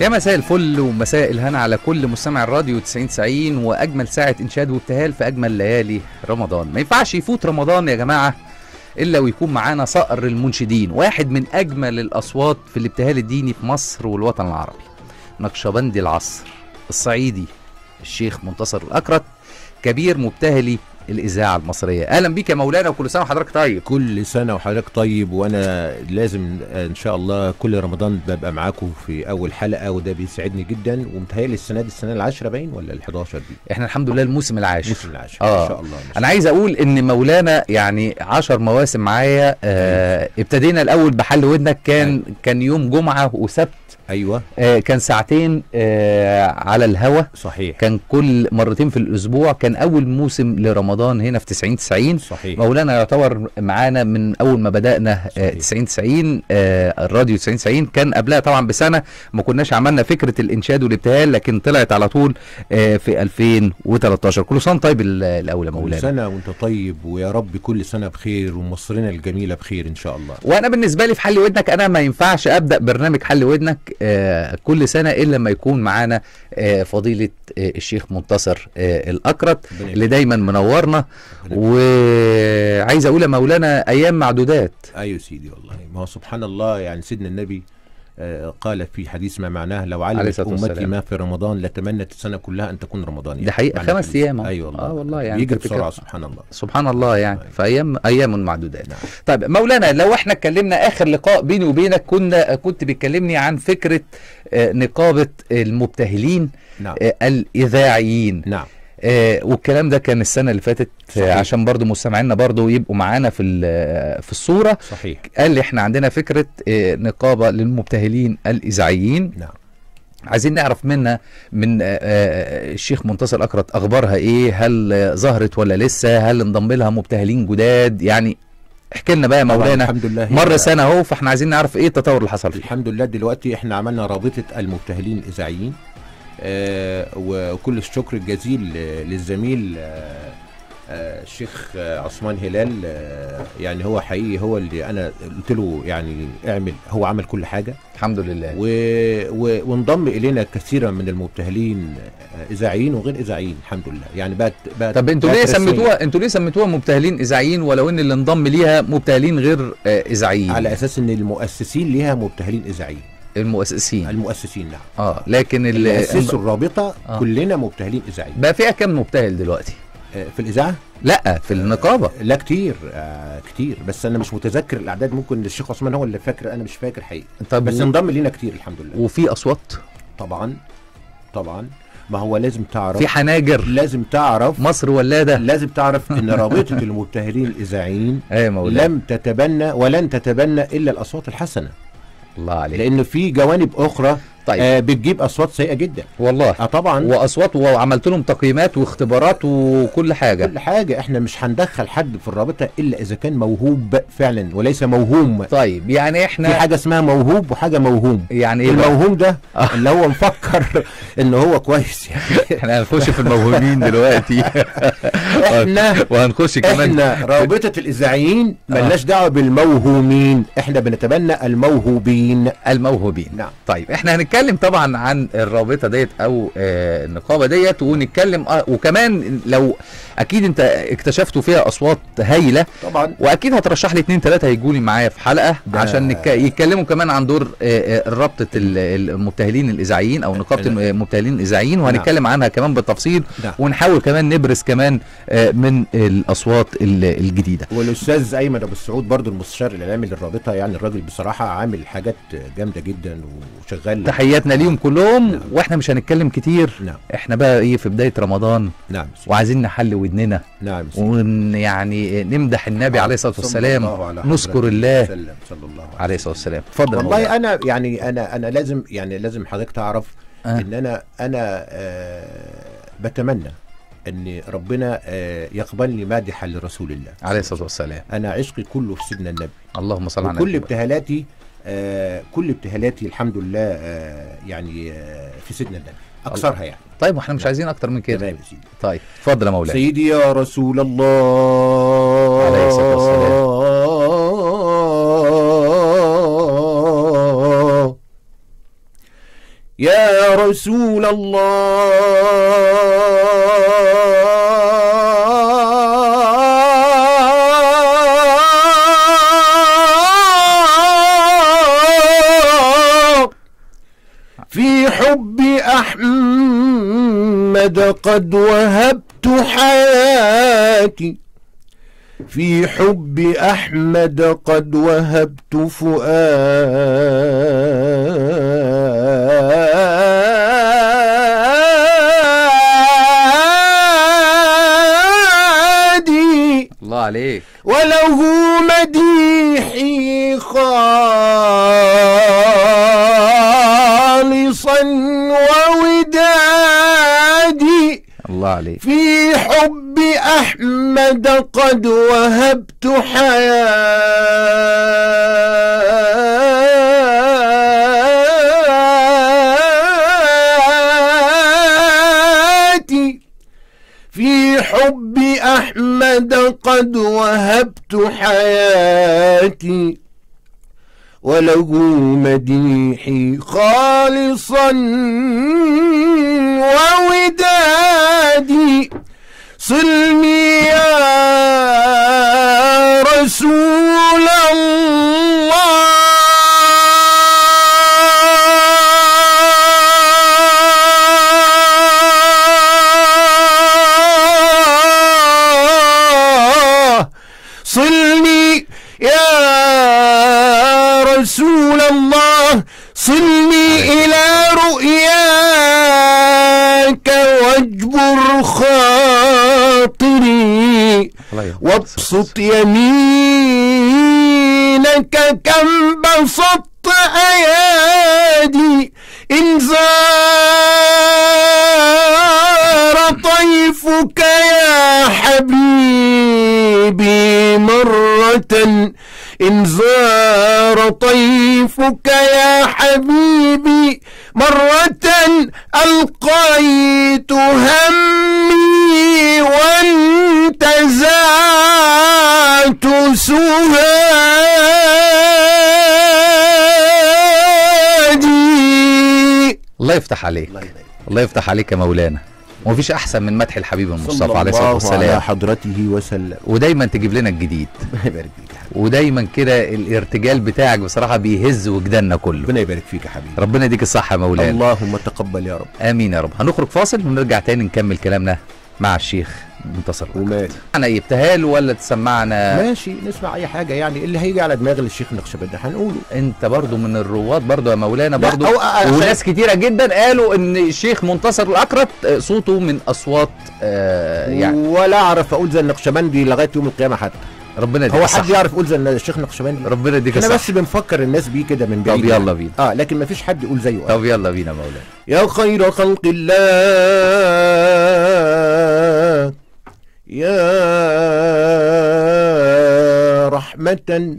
يا مساء الفل ومساء الهنا على كل مستمع الراديو 90 90 واجمل ساعه انشاد وابتهال في اجمل ليالي رمضان ما ينفعش يفوت رمضان يا جماعه الا ويكون معانا صقر المنشدين واحد من اجمل الاصوات في الابتهال الديني في مصر والوطن العربي نقشبندي العصر الصعيدي الشيخ منتصر الاكرت كبير مبتهلي الاذاعه المصريه اهلا بيك يا مولانا وكل سنه وحضرتك طيب كل سنة وحضرتك طيب وأنا لازم إن شاء الله كل رمضان ببقى معاكم في أول حلقة وده بيسعدني جدا ومتهيألي السنة دي السنة العاشرة باين ولا ال 11 دي؟ احنا الحمد لله الموسم العاشر الموسم العاشر آه. إن شاء الله انا عايز اقول ان مولانا يعني عشر مواسم معايا آه ابتدينا الاول بحل ودنك كان كان يوم جمعه وسبت أيوه آه كان ساعتين آه على الهوا صحيح كان كل مرتين في الاسبوع كان اول موسم لرمضان هنا في 90 90 صحيح مولانا يعتبر معانا من اول ما بدانا آه صحيح. 90 90 آه الراديو 90 90 كان قبلها طبعا بسنه ما كناش عملنا فكره الانشاد والابتهال لكن طلعت على طول آه في 2013 كل سنه طيب ال- الاول يا كل مولانا سنة وأنت طيب ويا رب كل سنة بخير ومصرنا الجميلة بخير إن شاء الله وانا بالنسبه لي في حل ودنك انا ما ينفعش ابدا برنامج حل ودنك آه كل سنه الا لما يكون معانا آه فضيله آه الشيخ منتصر آه الاكرت ربنا اللي دايما منورنا يبارك. وعايز اقول يا مولانا ايام معدودات ايوه سيدي والله ما هو سبحان الله يعني سيدنا النبي آه، قال في حديث ما معناه لو عليه علمت الصلاة امتي والسلام. ما في رمضان لتمنت السنه كلها ان تكون رمضان يعني دي حقيقة، معنى خمس الحديث. أيام أهو. ايوه والله آه والله يعني بيجري أنت بسرعه بتتكلم- سبحان الله سبحان الله يعني أيوة. في ايام ايام معدودات نعم طيب مولانا لو احنا اتكلمنا اخر لقاء بيني وبينك كنا كنت بتكلمني عن فكره آه، نقابه المبتهلين نعم آه، الاذاعيين نعم آه والكلام ده كان السنه اللي فاتت آه صحيح. عشان برضو مستمعينا برضو يبقوا معانا في ال- في الصوره صحيح قال لي احنا عندنا فكره آه نقابه للمبتهلين الاذاعيين نعم عايزين نعرف منها من آه، آه، الشيخ منتصر اكرت اخبارها ايه هل آه، ظهرت ولا لسه هل انضم لها مبتهلين جداد يعني احكي لنا بقى يا طبعاً مولانا الحمد لله هي- مر سنه اهو فاحنا عايزين نعرف ايه التطور اللي حصل فيه الحمد لله دلوقتي احنا عملنا رابطه المبتهلين الاذاعيين آه وكل الشكر الجزيل آه، للزميل آه آه الشيخ آه عثمان هلال آه يعني هو حقيقي هو اللي انا قلت له يعني اعمل هو عمل كل حاجه الحمد لله و... و... وانضم الينا كثيرا من المبتهلين آه، اذاعيين وغير اذاعيين الحمد لله يعني بقت بقت طب انتوا بقت ليه رسمية. سميتوها انتوا ليه سميتوها مبتهلين اذاعيين ولو ان اللي انضم ليها مبتهلين غير آه، اذاعيين على اساس ان المؤسسين ليها مبتهلين اذاعيين المؤسسين المؤسسين نعم اه لكن اللي اللي اسسوا الرابطه آه. كلنا مبتهلين اذاعيين بقى فيها كام مبتهل دلوقتي آه، في الاذاعه لا في النقابه لا كتير آه كتير بس انا مش متذكر الاعداد ممكن الشيخ عثمان هو اللي فاكر انا مش فاكر حقيقي طب بس و- انضم لينا كتير الحمد لله وفي اصوات طبعا طبعا ما هو لازم تعرف في حناجر لازم تعرف مصر ولاده لازم تعرف ان رابطه المبتهلين الاذاعيين ايه يا مولانا لم تتبنى ولن تتبنى الا الاصوات الحسنه الله عليك لان في جوانب اخرى طيب آه بتجيب اصوات سيئه جدا والله اه طبعا واصوات وعملت لهم تقييمات واختبارات وكل حاجه كل حاجه احنا مش هندخل حد في الرابطه الا اذا كان موهوب فعلا وليس موهوم طيب يعني في احنا حاجه اسمها موهوب وحاجه موهوم يعني ايه بقى؟ الموهوم ده آه. اللي هو مفكر ان هو كويس يعني احنا هنخش في الموهوبين دلوقتي احنا وهنخش كمان احنا رابطه الاذاعيين ملناش دعوه بالموهومين احنا بنتبنى الموهوبين الموهوبين نعم طيب احنا هنتكلم طبعا عن الرابطه ديت او آه النقابه ديت ونتكلم آه وكمان لو اكيد انت اكتشفتوا فيها اصوات هايله طبعا واكيد هترشح لي اتنين تلاته هيجوا لي معايا في حلقه ده- عشان نك... يتكلموا كمان عن دور آه، آه، رابطه ال- المبتهلين الاذاعيين او نقابه نعم. المبتهلين الاذاعيين وهنتكلم عنها كمان بالتفصيل نعم. ونحاول كمان نبرز كمان آه، من الاصوات ال- الجديده والاستاذ ايمن ابو السعود برضو المستشار الاعلامي للرابطه يعني الراجل بصراحه عامل حاجات جامده جدا وشغال تحياتنا ليهم كلهم نعم. واحنا مش هنتكلم كتير نعم احنا بقى ايه في بدايه رمضان نعم وعايزين نحل ودننا نعم ون يعني نمدح النبي عليه الصلاه صلى والسلام الله على نذكر حضرة الله وسلم صلى الله عليه عليه الصلاه والسلام اتفضل يا والله مولانا. انا يعني انا انا لازم يعني لازم حضرتك تعرف آه. ان انا انا آه بتمنى ان ربنا آه يقبلني مادحا لرسول الله عليه الصلاه والسلام انا عشقي كله في سيدنا النبي اللهم صل على وكل النبي ابتهالاتي آه كل ابتهالاتي الحمد لله آه يعني آه في سيدنا النبي اكثرها يعني طيب واحنا مش عايزين اكتر من كده تمام يا سيدي طيب اتفضل يا مولانا سيدي يا رسول الله عليه الصلاة يا رسول الله في حب أحمد قد وهبت حياتي في حب أحمد قد وهبت فؤادي الله عليك وله مديحي خالصا وودادي الله عليك في حب أحمد قد وهبت حياتي في حب أحمد قد وهبت حياتي وله مديحي خالصا وودادي صلني يا رسول الله صلني يا رسول الله صلني إلى رؤياك واجبر خاطري الله يرحمه. وابسط يمينك كم بسطت أيادي إن زار طيفك يا حبيبي مرة إن زار طيفك يا حبيبي مرة ألقيت همي وانتزعت سهادي الله يفتح عليك الله يفتح عليك يا مولانا ومفيش احسن من مدح الحبيب المصطفى عليه الصلاه على والسلام حضرته وسلم ودايما تجيب لنا الجديد ربنا يبارك فيك يا حبيبي ودايما كده الارتجال بتاعك بصراحه بيهز وجداننا كله ربنا يبارك فيك يا حبيبي ربنا يديك الصحه يا مولانا اللهم تقبل يا رب امين يا رب هنخرج فاصل ونرجع تاني نكمل كلامنا مع الشيخ منتصر ومال انا ايه ابتهال ولا تسمعنا ماشي نسمع اي حاجه يعني اللي هيجي على دماغ الشيخ النقشبندي هنقوله انت برضو من الرواد برضو يا مولانا لا، برضو أو- أ- أ- وناس كتيره جدا قالوا ان الشيخ منتصر الاكرت آه، صوته من اصوات آه يعني ولا اعرف اقول زي النقشبندي لغايه يوم القيامه حتى ربنا يديك هو الصحه حد يعرف يقول زي الشيخ النقشبندي ربنا يديك احنا الصحه بس بنفكر الناس بيه كده من طب بعيد يلا بينا اه لكن ما فيش حد يقول زيه طب يلا بينا مولانا يا خير خلق الله يا رحمة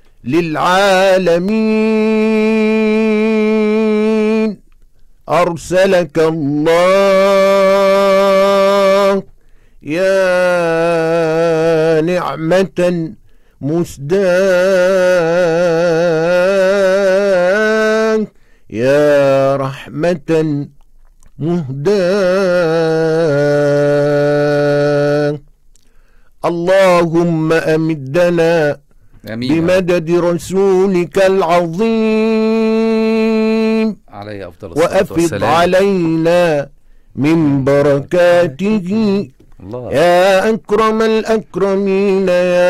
للعالمين أرسلك الله يا نعمة مسداة يا رحمة مهداة اللهم أمدنا امين بمدد رسولك العظيم عليه افضل الصلاه وأفض والسلام علينا من بركاته الله يا أكرم الأكرمين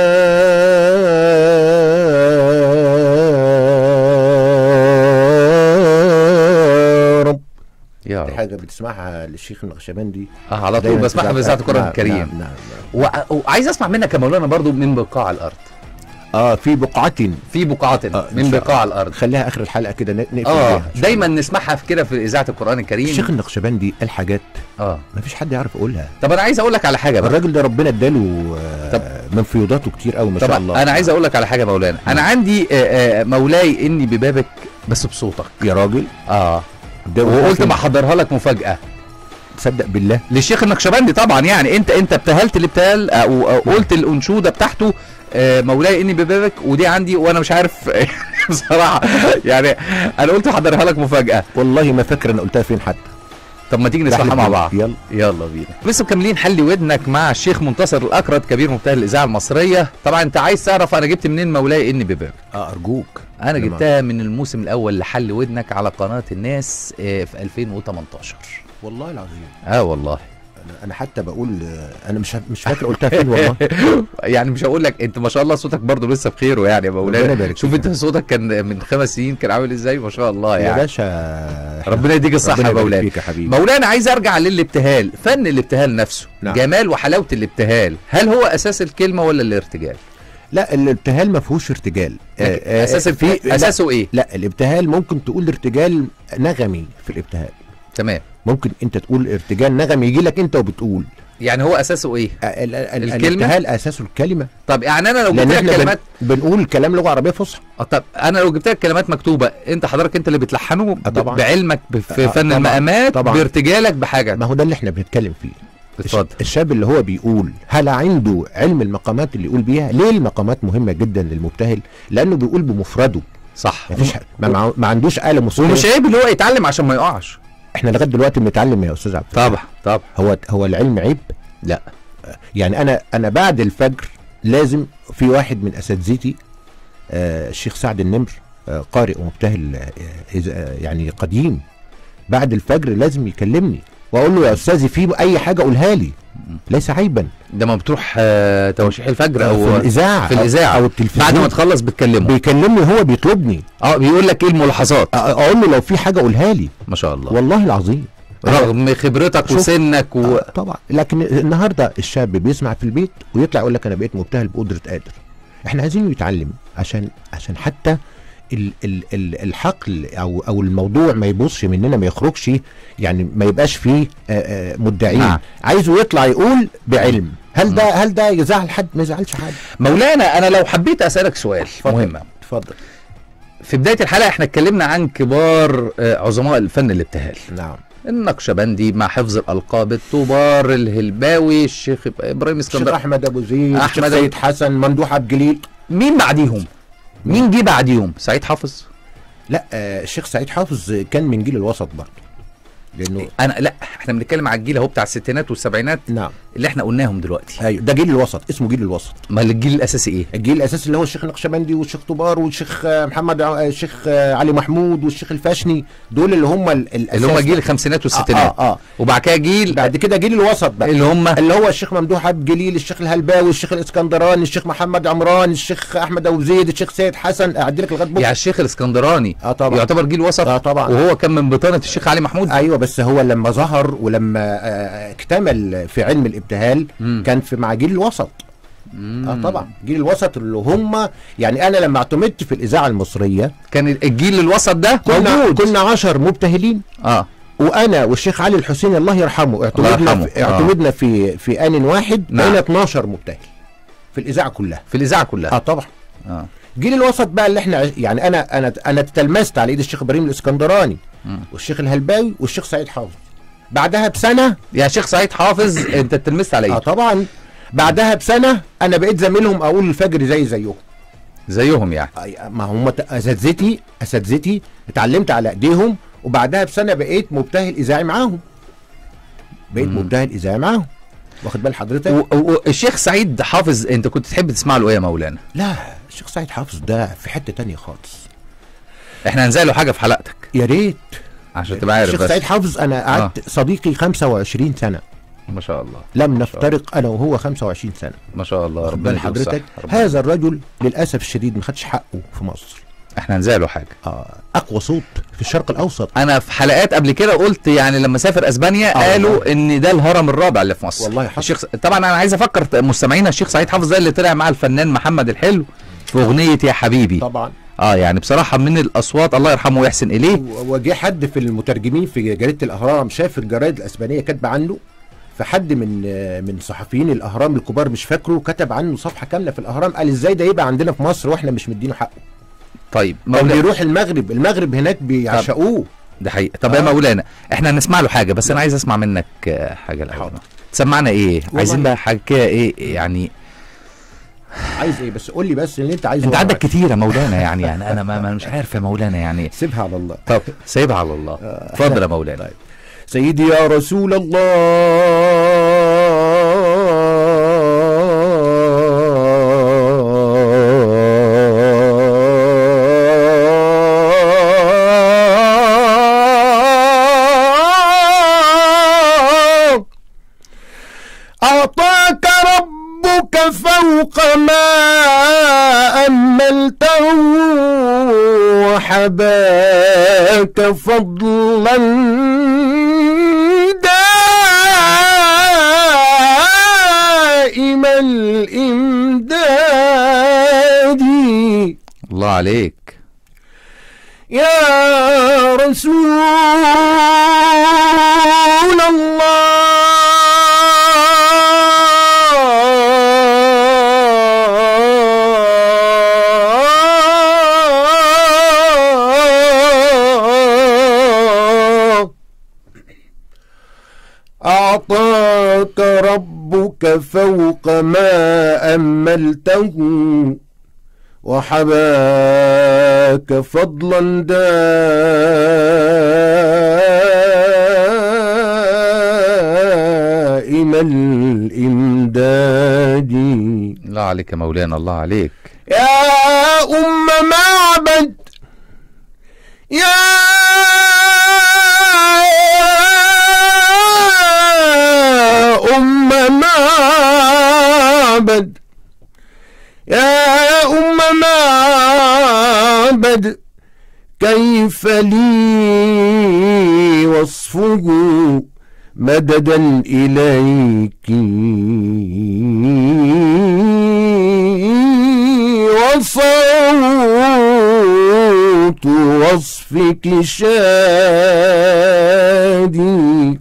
يا رب يا دي رب حاجة بتسمعها للشيخ النقشبندي اه على طول دايماً بسمعها تسمع- بإذاعة القرآن نعم، الكريم نعم نعم نعم. وع- وعايز اسمع منك يا مولانا برضو من بقاع الارض اه في بقعة في بقعات آه، إن من شاء بقاع الله. الارض خليها آخر الحلقة كده ن- نقفل اه بيها إن شاء دايما نسمعها في كده في اذاعه القران الكريم الشيخ النقشبندي قال حاجات اه ما فيش حد يعرف يقولها طب انا عايز اقول لك على حاجه بقى الراجل ده ربنا اداله آه، طب- من فيوضاته كتير قوي ما شاء طب الله انا عايز اقول لك على حاجه يا مولانا انا عندي آه، آه، مولاي اني ببابك بس بصوتك يا راجل اه ده وقلت ما احضرها لك مفاجاه تصدق بالله للشيخ النقشبندي طبعا يعني انت انت ابتهلت الابتهال او أو قلت الانشوده بتاعته آه، مولاي اني ببابك ودي عندي وانا مش عارف بصراحه يعني انا قلت احضرها لك مفاجاه والله ما فاكر انا قلتها فين حتى طب ما تيجي نسمعها مع بعض يلا يلا بينا لسه مكملين حل ودنك مع الشيخ منتصر الاكرد كبير مبتهل الاذاعه المصريه طبعا انت عايز تعرف انا جبت منين مولاي اني بباب اه ارجوك انا لما- جبتها من الموسم الاول لحل ودنك على قناه الناس آه، في 2018 والله العظيم اه والله انا انا حتى بقول آه، انا مش مش فاكر قلتها فين والله يعني مش هقول لك انت ما شاء الله صوتك برضه لسه بخير يعني يا ربنا مولانا يبارك شوف فيك. انت صوتك كان من خمس سنين كان عامل ازاي ما شاء الله يا يعني باشا ربنا يديك الصحه ربنا يا يبارك مولانا فيك يا حبيبي مولانا عايز ارجع للابتهال فن الابتهال نفسه نعم. جمال وحلاوه الابتهال هل هو اساس الكلمه ولا الارتجال لا الابتهال ما فيهوش ارتجال آه، آه، اساس في الف... اساسه ايه لا الابتهال ممكن تقول ارتجال نغمي في الابتهال تمام ممكن انت تقول ارتجال نغمي يجي لك انت وبتقول يعني هو اساسه ايه آه، ال- ال- الكلمة؟ الابتهال اساسه الكلمه طب يعني انا لو جبت لان لك احنا بن... كلمات بنقول كلام لغه عربيه فصحى آه، طب انا لو جبت لك كلمات مكتوبه انت حضرتك انت اللي بتلحنه آه، ب... طبعا. بعلمك ب... في آه، فن طبعا. المقامات طبعا. بارتجالك بحاجه ما هو ده اللي احنا بنتكلم فيه اتفضل الشاب اللي هو بيقول هل عنده علم المقامات اللي يقول بيها ليه المقامات مهمه جدا للمبتهل لانه بيقول بمفرده صح مفيش ما, ما, ما عندوش آلة موسيقية ومش عيب اللي هو يتعلم عشان ما يقعش احنا لغايه دلوقتي بنتعلم يا استاذ عبد الفتاح. طبعا طبعا هو هو العلم عيب لا يعني انا انا بعد الفجر لازم في واحد من اساتذتي آه الشيخ سعد النمر آه قارئ ومبتهل آه إذا- آه يعني قديم بعد الفجر لازم يكلمني واقول له يا استاذي في اي حاجه قولها لي ليس عيبا ده ما بتروح آه، تواشيح الفجر او في الاذاعه في الاذاعه او التلفزيون بعد ما تخلص بتكلمه بيكلمني هو بيطلبني اه بيقول لك ايه الملاحظات أ- اقول له لو في حاجه قولها لي ما شاء الله والله العظيم رغم خبرتك شوف. وسنك و... آه، طبعا لكن النهارده الشاب بيسمع في البيت ويطلع يقول لك انا بقيت مبتهل بقدره قادر احنا عايزينه يتعلم عشان عشان حتى ال ال ال الحقل او او الموضوع ما يبصش مننا ما يخرجش يعني ما يبقاش فيه آه، آه، مدعين نعم. عايزه يطلع يقول بعلم هل ده هل ده يزعل حد ما يزعلش حد مولانا انا لو حبيت اسالك سؤال مهم اتفضل في بدايه الحلقه احنا اتكلمنا عن كبار آه، عظماء الفن الابتهال نعم النقشبندي مع حفظ الالقاب الطوبار الهلباوي الشيخ ابراهيم الشيخ اسكندر احمد ابو زيد أحمد الشيخ أبو- سيد حسن ممدوح عبد الجليل مين بعديهم مين جه بعديهم سعيد حافظ لا آه الشيخ سعيد حافظ كان من جيل الوسط برضه لانه انا لا احنا بنتكلم على الجيل اهو بتاع الستينات والسبعينات نعم اللي احنا قلناهم دلوقتي ايوه ده جيل الوسط اسمه جيل الوسط ما الجيل الاساسي ايه الجيل الاساسي اللي هو الشيخ النقشبندي والشيخ طوبار والشيخ آه، محمد ع- آه، الشيخ آه، علي محمود والشيخ الفاشني دول اللي هم ال- الاساس اللي هم جيل الخمسينات والستينات اه, آه, وبعد كده جيل آه. بعد كده جيل الوسط بقى اللي هم اللي هو الشيخ ممدوح عبد الجليل الشيخ الهلباوي الشيخ الاسكندراني الشيخ محمد عمران الشيخ احمد ابو زيد الشيخ سيد حسن اعدي لك لغايه بكره يعني الشيخ الاسكندراني اه طبعا يعتبر جيل وسط اه طبعا وهو كان من بطانه الشيخ علي محمود ايوه بس هو لما ظهر ولما آه، اكتمل في علم الابتهال مم. كان في مع جيل الوسط مم. اه طبعا جيل الوسط اللي هم يعني انا لما اعتمدت في الاذاعه المصريه كان الجيل الوسط ده كنا موجود كنا 10 مبتهلين اه وانا والشيخ علي الحسيني الله يرحمه اعتمدنا يرحمه. في آه. اعتمدنا في في ان واحد نعم. بقينا 12 مبتهل في الاذاعه كلها في الاذاعه كلها اه طبعا اه جيل الوسط بقى اللي احنا عش- يعني انا انا انا تلمست على ايد الشيخ ابراهيم الاسكندراني مم. والشيخ الهلباوي والشيخ سعيد حافظ بعدها بسنه يا شيخ سعيد حافظ انت اتلمست على اه ايه طبعا بعدها بسنه انا بقيت زميلهم اقول الفجر زي زيهم زيهم يعني أي- ما هم ت- اساتذتي اساتذتي اتعلمت على ايديهم وبعدها بسنه بقيت مبتهل اذاعي معاهم بقيت مم. مبتهل اذاعي معاهم واخد بال حضرتك و- و- والشيخ سعيد حافظ انت كنت تحب تسمع له ايه يا مولانا لا الشيخ سعيد حافظ ده في حته تانية خالص احنا هنزل له حاجه في حلقتك يا ريت عشان تبقى عارف الشيخ بس سعيد حافظ انا قعدت صديقي 25 سنه ما شاء الله لم نفترق انا وهو 25 سنه ما شاء الله واخد ربنا بال يديله حضرتك الصحة. ربنا- هذا الرجل للاسف الشديد ما خدش حقه في مصر احنا هنزل له حاجه آه اقوى صوت في الشرق الاوسط انا في حلقات قبل كده قلت يعني لما سافر اسبانيا آه قالوا ان ده الهرم الرابع اللي في مصر والله حصل. الشيخ س- طبعا انا عايز افكر مستمعينا الشيخ سعيد حافظ ده اللي طلع مع الفنان محمد الحلو في اغنيه يا حبيبي طبعا اه يعني بصراحه من الاصوات الله يرحمه ويحسن اليه و- وجه حد في المترجمين في جريده الاهرام شاف الجرايد الاسبانيه كاتبه عنه فحد من من صحفيين الاهرام الكبار مش فاكره كتب عنه صفحه كامله في الاهرام قال ازاي ده يبقى عندنا في مصر واحنا مش مدينه حقه طيب كان مولانا بيروح المغرب المغرب هناك بيعشقوه ده حقيقي طب يا آه. مولانا احنا هنسمع له حاجه بس انا عايز اسمع منك آه، حاجه الاول حاضر. تسمعنا ايه والله. عايزين بقى حاجه كده ايه يعني عايز ايه بس قول لي بس اللي انت عايزه انت وأنا عندك معاك. كتير يا مولانا يعني يعني انا ما ما- مش عارف يا مولانا يعني سيبها على الله طب سايبها على الله اتفضل يا مولانا طيب. سيدي يا رسول الله أعطاك ربك فوق ما أملته وحباك فضلا دائم الإمداد الله عليك يا رسول الله أعطاك ربك فوق ما أملته وحباك فضلا دائم الإمداد الله عليك يا مولانا الله عليك يا أم معبد يا أم معبد يا أم معبد كيف لي وصفه مددا إليك وصوت وصفك شادي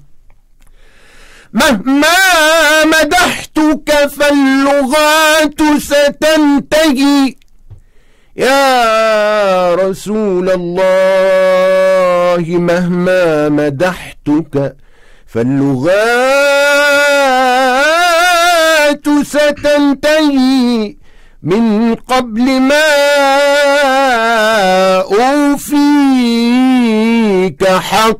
مهما مدحتك فاللغات ستنتهي يا رسول الله مهما مدحتك فاللغات ستنتهي من قبل ما أوفيك حق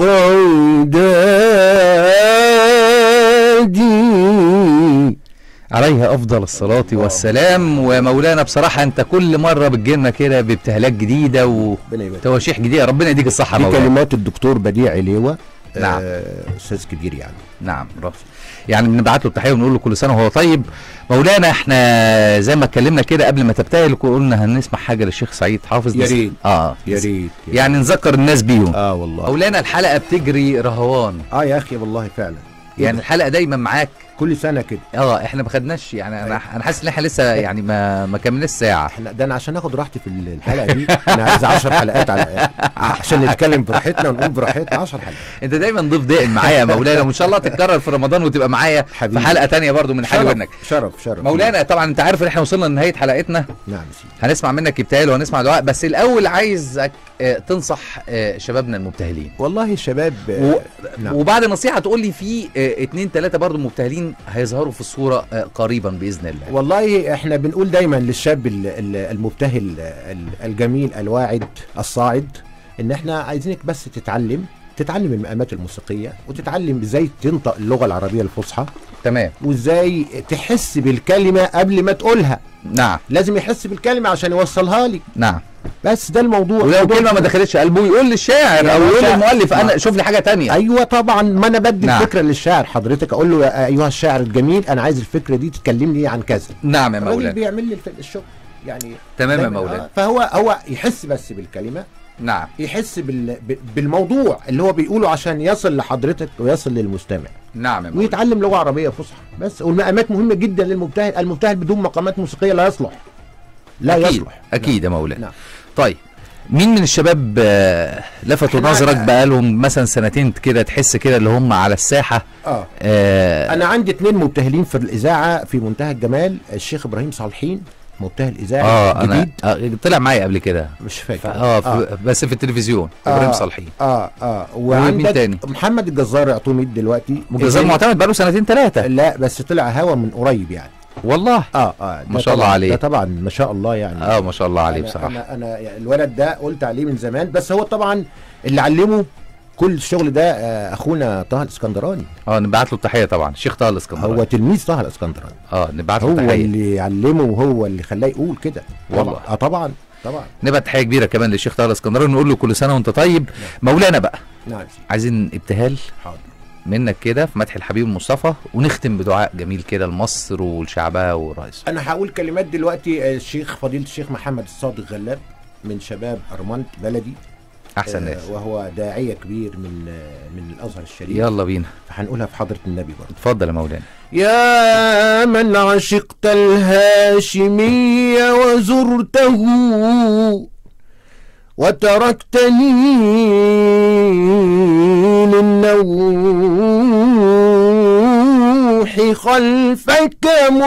ودادي عليها افضل الصلاه والسلام ومولانا بصراحه انت كل مره بتجيلنا كده بابتهالات جديده ربنا يبارك وتواشيح جديده ربنا يديك الصحه يا دي مولانا كلمات الدكتور بديع عليوة نعم. آه، استاذ كبير يعني نعم رب يعني بنبعت له التحيه ونقول له كل سنه وهو طيب مولانا احنا زي ما اتكلمنا كده قبل ما تبتهل قلنا هنسمع حاجه للشيخ سعيد حافظ يا نس- ريت. اه يا ريت يا يعني نذكر الناس بيهم اه والله مولانا الحلقه بتجري رهوان اه يا اخي والله فعلا إيه يعني ده؟ الحلقه دايما معاك كل سنه كده اه احنا ما خدناش يعني انا انا حاسس ان احنا لسه يعني ما ما كملناش ساعه احنا ده انا عشان اخد راحتي في الحلقه دي انا عايز 10 حلقات على عشان نتكلم براحتنا ونقول براحتنا 10 حلقات انت دايما ضيف دائم معايا يا مولانا وان شاء الله تتكرر في رمضان وتبقى معايا في حبيبي. حلقه تانية برضو من حلو شرف منك شرف شرف مولانا طبعا انت عارف ان احنا وصلنا لنهايه حلقتنا نعم يا سيدي هنسمع منك ابتهال وهنسمع دعاء بس الاول عايزك آه، تنصح آه، شبابنا المبتهلين والله الشباب و... نعم. وبعد نصيحه تقول لي في آه، اتنين تلاته برضو مبتهلين هيظهروا في الصوره آه، قريبا باذن الله والله احنا بنقول دايما للشاب ال- ال- المبتهل ال- الجميل الواعد الصاعد ان احنا عايزينك بس تتعلم تتعلم المقامات الموسيقيه وتتعلم ازاي تنطق اللغه العربيه الفصحى تمام وازاي تحس بالكلمه قبل ما تقولها نعم لازم يحس بالكلمه عشان يوصلها لي نعم بس ده الموضوع ولو موضوع- كلمه ما دخلتش قلبه يقول للشاعر يا او يقول باشا. للمؤلف انا ما- شوف لي حاجه تانية ايوه طبعا ما انا بدي نعم. الفكره للشاعر حضرتك اقول له يا ايها الشاعر الجميل انا عايز الفكره دي تتكلم لي عن كذا نعم يا الراجل مولانا بيعمل لي الف- الشغل يعني تمام يا دايماً، مولانا آه، فهو هو يحس بس بالكلمه نعم يحس بال ب- بالموضوع اللي هو بيقوله عشان يصل لحضرتك ويصل للمستمع نعم يا مولانا ويتعلم لغه عربيه فصحى بس والمقامات مهمه جدا للمبتهل المبتهل بدون مقامات موسيقيه لا يصلح لا اكيد يصلح اكيد يا مولانا نعم. طيب مين من الشباب آه، لفتوا إحنا- نظرك بقالهم مثلا سنتين كده تحس كده اللي هم على الساحه اه آه انا عندي اثنين مبتهلين في الاذاعه في منتهى الجمال الشيخ ابراهيم صالحين مبتهل اذاعي اه انا جديد آه طلع معايا قبل كده مش فاكر اه في بس في التلفزيون ابراهيم صالحين اه اه ومين وعندك تاني؟ محمد الجزار يعطوه ميد دلوقتي مجزر إيه؟ معتمد بقاله سنتين ثلاثه لا بس طلع هوا من قريب يعني والله اه اه ما ده شاء الله طبعاً- عليه. ده طبعا ما شاء الله يعني اه ما شاء الله عليه أنا بصراحه انا انا يعني الولد ده قلت عليه من زمان بس هو طبعا اللي علمه كل الشغل ده آه، اخونا طه الاسكندراني اه نبعت له التحيه طبعا الشيخ طه هو الاسكندراني تلميذ طه الاسكندراني اه نبعت له هو تحيه اللي علمه وهو اللي خلاه يقول كده والله. طبعا اه طبعا طبعا نبعت تحيه كبيره كمان للشيخ طه الاسكندراني ونقول له كل سنه وانت طيب مولانا بقى نعم سيدي. عايزين ابتهال حاضر منك كده في مدح الحبيب المصطفى ونختم بدعاء جميل كده لمصر ولشعبها ورئيسها انا هقول كلمات دلوقتي آه، الشيخ فضيله الشيخ محمد الصادق غلاب من شباب ارمنت بلدي احسن آه، ناس وهو داعيه كبير من آه، من الازهر الشريف يلا بينا فهنقولها في حضره النبي برضه اتفضل يا مولانا يا من عشقت الهاشمي وزرته وتركتني للنوح خلفك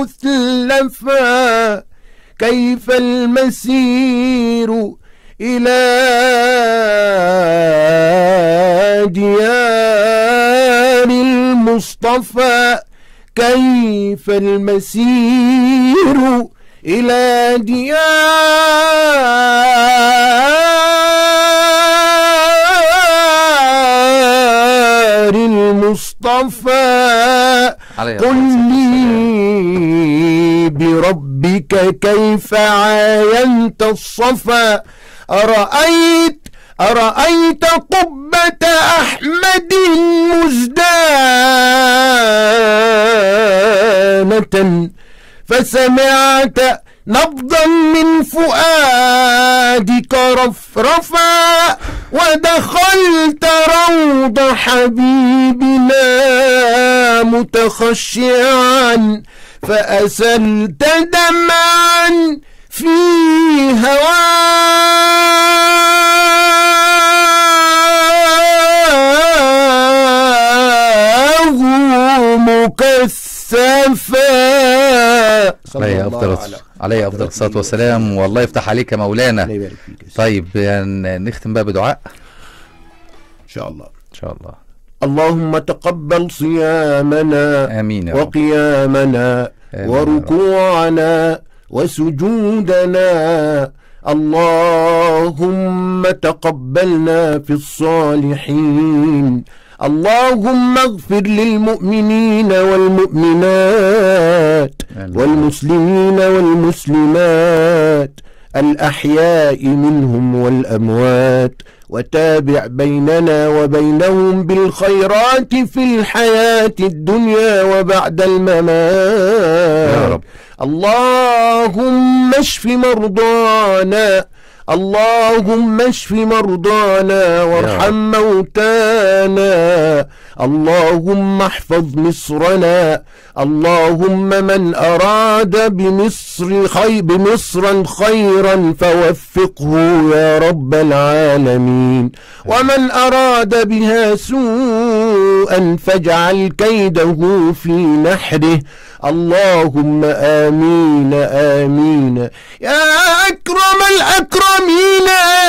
مثلفا كيف المسير إلى ديار المصطفى كيف المسير إلى ديار المصطفى عليه قل لي بربك كيف عاينت الصفا أرأيت أرأيت قبة أحمد مزدانة فسمعت نبضا من فؤادك رفرفا ودخلت روض حبيبنا متخشعا فأسلت دمعا في هواه مكثفا عليه افضل عليه افضل الصلاه والسلام والله يفتح عليك يا مولانا الله يبارك فيك يا سيدي. طيب يعني نختم بقى بدعاء ان شاء الله ان شاء الله اللهم تقبل صيامنا امين يا رب وقيامنا آمين يا وركوعنا وسجودنا اللهم تقبلنا في الصالحين اللهم اغفر للمؤمنين والمؤمنات آمين. والمسلمين والمسلمات الأحياء منهم والأموات وتابع بيننا وبينهم بالخيرات في الحياة الدنيا وبعد الممات يا رب. اللهم اشف مرضانا اللهم اشف مرضانا وارحم موتانا اللهم احفظ مصرنا اللهم من أراد بمصر خي بمصرا خيرا فوفقه يا رب العالمين ومن أراد بها سوءا فاجعل كيده في نحره اللهم آمين آمين يا أكرم الأكرمين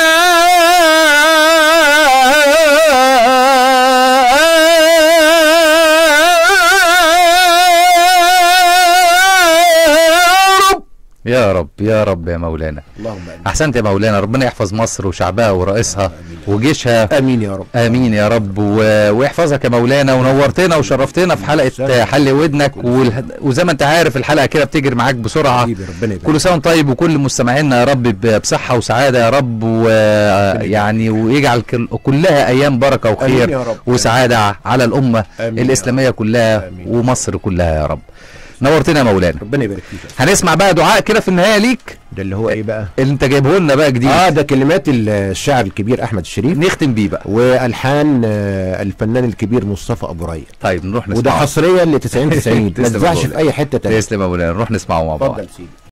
يا رب يا رب يا رب يا مولانا اللهم آمين احسنت يا مولانا ربنا يحفظ مصر وشعبها ورئيسها وجيشها آمين يا رب امين يا رب و... ويحفظك يا مولانا ونورتنا وشرفتنا في حلقه حل ودنك والح... وزي ما انت عارف الحلقه كده بتجري معاك بسرعه حبيبي ربنا يبارك كل سنه وانت طيب وكل مستمعينا يا رب ب- بصحه وسعاده يا رب ويعني ويجعل كل... كلها ايام بركه آمين وخير يا رب. وسعاده على الامه آمين يا الاسلاميه كلها آمين. ومصر كلها يا رب نورتنا يا مولانا ربنا يبارك فيك هنسمع بقى دعاء كده في النهايه ليك ده اللي هو ايه بقى اللي انت جايبه لنا بقى جديد اه ده كلمات الشاعر الكبير احمد الشريف نختم بيه بقى والحان آه، الفنان الكبير مصطفى ابو رايق طيب نروح وده نسمعه حصريا ل 90 90 ما تسلم تذاعش يا في اي حته تانية تسلم يا مولانا نروح نسمعه مع بعض اتفضل سيدي